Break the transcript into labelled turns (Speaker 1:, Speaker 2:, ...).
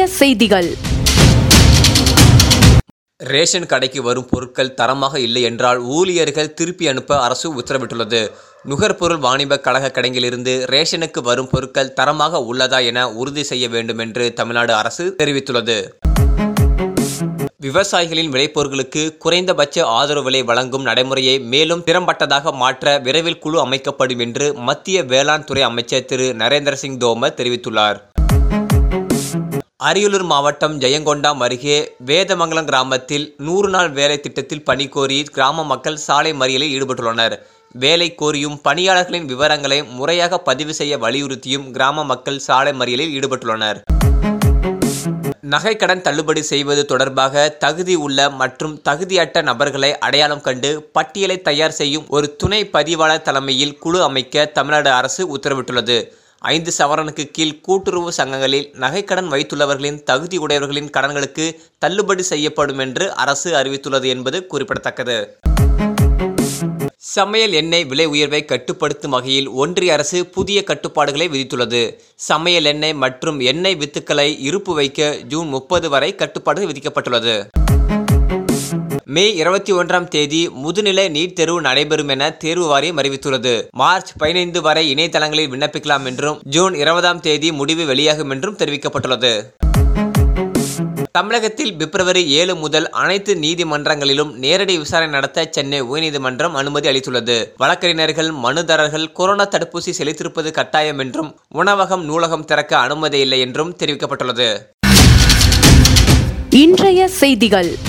Speaker 1: செய்திகள்
Speaker 2: ரேஷன் கடைக்கு வரும் பொருட்கள் தரமாக இல்லை என்றால் ஊழியர்கள் திருப்பி அனுப்ப அரசு உத்தரவிட்டுள்ளது நுகர்பொருள் வாணிப கழக கடையிலிருந்து ரேஷனுக்கு வரும் பொருட்கள் தரமாக உள்ளதா என உறுதி செய்ய வேண்டும் என்று தமிழ்நாடு அரசு தெரிவித்துள்ளது விவசாயிகளின் விளைபொருட்களுக்கு குறைந்தபட்ச ஆதரவு விலை வழங்கும் நடைமுறையை மேலும் திறம்பட்டதாக மாற்ற விரைவில் குழு அமைக்கப்படும் என்று மத்திய வேளாண் துறை அமைச்சர் திரு நரேந்திர சிங் தோமர் தெரிவித்துள்ளார் அரியலூர் மாவட்டம் ஜெயங்கொண்டாம் அருகே வேதமங்கலம் கிராமத்தில் நூறு நாள் வேலை திட்டத்தில் பணி கோரி கிராம மக்கள் சாலை மறியலில் ஈடுபட்டுள்ளனர் வேலை கோரியும் பணியாளர்களின் விவரங்களை முறையாக பதிவு செய்ய வலியுறுத்தியும் கிராம மக்கள் சாலை மறியலில் ஈடுபட்டுள்ளனர் நகைக்கடன் தள்ளுபடி செய்வது தொடர்பாக தகுதி உள்ள மற்றும் தகுதியற்ற நபர்களை அடையாளம் கண்டு பட்டியலை தயார் செய்யும் ஒரு துணை பதிவாளர் தலைமையில் குழு அமைக்க தமிழ்நாடு அரசு உத்தரவிட்டுள்ளது ஐந்து சவரனுக்கு கீழ் கூட்டுறவு சங்கங்களில் நகைக்கடன் வைத்துள்ளவர்களின் தகுதி உடையவர்களின் கடன்களுக்கு தள்ளுபடி செய்யப்படும் என்று அரசு அறிவித்துள்ளது என்பது குறிப்பிடத்தக்கது சமையல் எண்ணெய் விலை உயர்வை கட்டுப்படுத்தும் வகையில் ஒன்றிய அரசு புதிய கட்டுப்பாடுகளை விதித்துள்ளது சமையல் எண்ணெய் மற்றும் எண்ணெய் வித்துக்களை இருப்பு வைக்க ஜூன் முப்பது வரை கட்டுப்பாடு விதிக்கப்பட்டுள்ளது மே இருபத்தி ஒன்றாம் தேதி முதுநிலை நீட் தேர்வு நடைபெறும் என தேர்வு வாரியம் அறிவித்துள்ளது மார்ச் பதினைந்து வரை இணையதளங்களில் விண்ணப்பிக்கலாம் என்றும் ஜூன் இருபதாம் தேதி முடிவு வெளியாகும் என்றும் தெரிவிக்கப்பட்டுள்ளது தமிழகத்தில் பிப்ரவரி ஏழு முதல் அனைத்து நீதிமன்றங்களிலும் நேரடி விசாரணை நடத்த சென்னை உயர்நீதிமன்றம் அனுமதி அளித்துள்ளது வழக்கறிஞர்கள் மனுதாரர்கள் கொரோனா தடுப்பூசி செலுத்திருப்பது கட்டாயம் என்றும் உணவகம் நூலகம் திறக்க அனுமதி இல்லை என்றும் தெரிவிக்கப்பட்டுள்ளது
Speaker 1: இன்றைய செய்திகள்